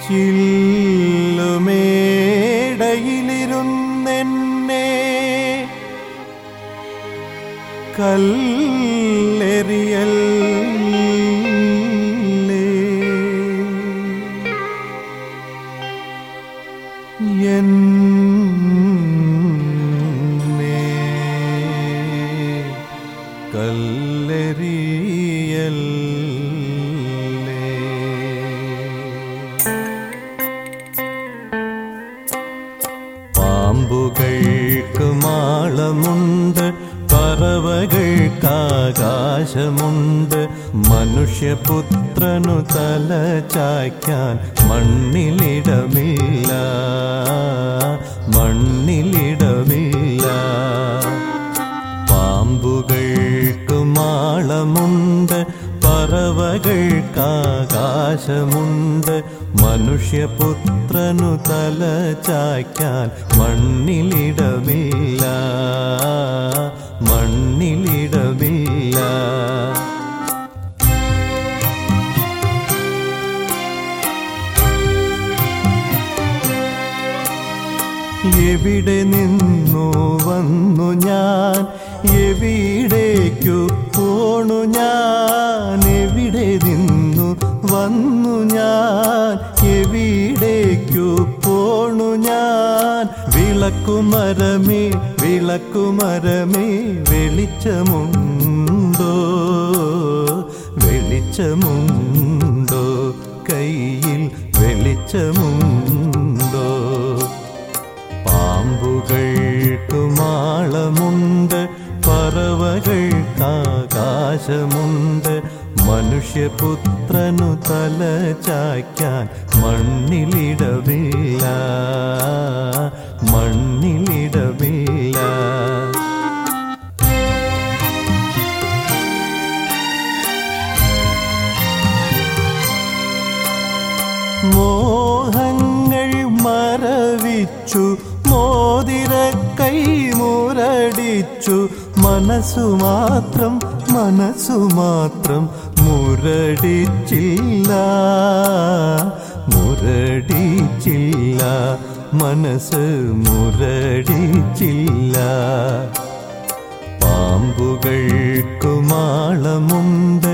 ചില്ലുമേടയിലിരുന്നെന്നെ കല്ലെറിയല്ലേ എന്നെ കല്ലെറിയല്ലേ പാമ്പുകൾക്ക് മാളമുണ്ട് പറവകൾക്കാകാശമുണ്ട് മനുഷ്യപുത്രനു തല ചായ്ക്കാൻ മണ്ണിലിടമില്ല മണ്ണിലിടമില്ല പാമ്പുകൾക്ക് മാളമുണ്ട് പറവകൾക്കാകാശമുണ്ട് മനുഷ്യപുത്രനു തല ചായ്ക്കാൻ മണ്ണിലിടമില്ല മണ്ണിലിടമില്ല എവിടെ നിന്നു വന്നു ഞാൻ എവിടേക്കു പോണു ഞാൻ എവിടെ നിന്നു വന്നു ഞാൻ എവിടേക്കു പോണു ഞാൻ വിളക്കുമരമേ വിളക്കുമരമേ വെളിച്ചമുണ്ടോ വെളിച്ചമുണ്ടോ കയ്യിൽ വെളിച്ചമുണ്ടോ പാമ്പുകൾക്ക് മാളമുണ്ട് പറവകൾക്കാകാശമുണ്ട് മനുഷ്യപുത്രനു തല ചായ്ക്കാൻ മണ്ണിലിടവില്ല മണ്ണിലിടവില്ല മോഹങ്ങൾ മറവിച്ചു മോതിര കൈ മുരടിച്ചു മനസ്സു മാത്രം മനസ്സു മാത്രം മുരടിച്ചില്ല മുരടിച്ചില്ല മനസ്സ് മുരടിച്ചില്ല പാമ്പുകൾക്കു മാളമുണ്ട്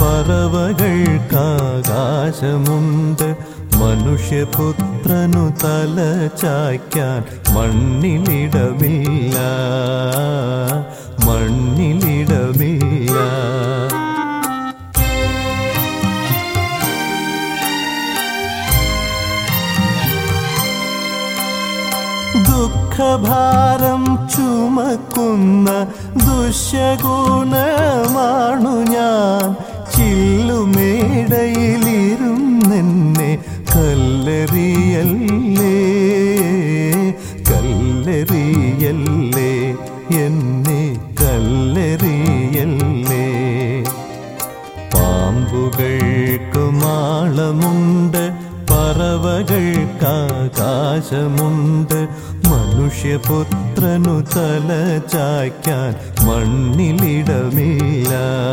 പറവകൾക്കാകാശമുണ്ട് മനുഷ്യപുത്രനു തല ചായ്ക്കാൻ മണ്ണിലിടമില്ല മണ്ണിലിടമില്ല ദുഃഖഭാരം ചുമക്കുന്ന ദുഷ്യഗുണമാണു ഞാൻ ചില്ലുമേടയിലിരുന്നെന്നെ കല്ലെറിയല്ലേ കല്ലെറിയല്ലേ എന്നെ കല്ലെറിയല്ലേ പാമ്പുകൾക്ക് മാളമുണ്ട് പറവകൾക്കാകാശമുണ്ട് മനുഷ്യപുത്രനു തല ചായ്ക്കാൻ മണ്ണിലിടമില്ല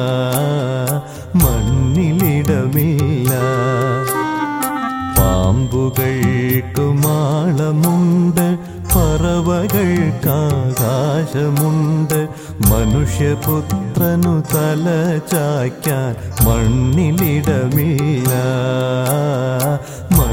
മണ്ണിലിടമില്ല പാമ്പുകൾക്ക് മാളമുണ്ട് പറവകൾക്കാകാശമുണ്ട് മനുഷ്യപുത്രനു തല ചായ്ക്കാൻ മണ്ണിലിടമില്ല